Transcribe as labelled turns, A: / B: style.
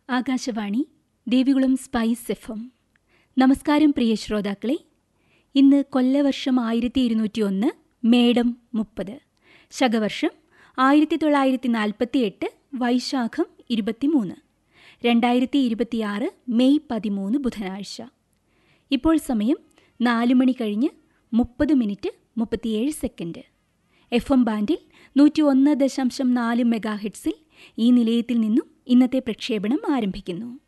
A: Akashvani Devikulam spice F M നമസ്കാരം പ്രിയ ശ്രോതാക്കളെ ഇന്ന് കൊല്ലവർഷം ആയിരത്തി ഇരുന്നൂറ്റി ഒന്ന് മേടം മുപ്പത് ശകവർഷം ആയിരത്തി തൊള്ളായിരത്തി നാൽപ്പത്തി എട്ട് വൈശാഖം ഇരുപത്തിമൂന്ന് രണ്ടായിരത്തി ഇരുപത്തിയാറ് മെയ് പതിമൂന്ന് ബുധനാഴ്ച ഇപ്പോൾ സമയം നാല് മണി കഴിഞ്ഞ് മുപ്പത് മിനിറ്റ് മുപ്പത്തിയേഴ് സെക്കൻഡ് എഫ് എം ബാൻഡിൽ നൂറ്റി ഒന്ന് ദശാംശം നാല് മെഗാ ഹെഡ്സിൽ ഈ നിലയത്തിൽ നിന്നും ഇന്നത്തെ പ്രക്ഷേപണം ആരംഭിക്കുന്നു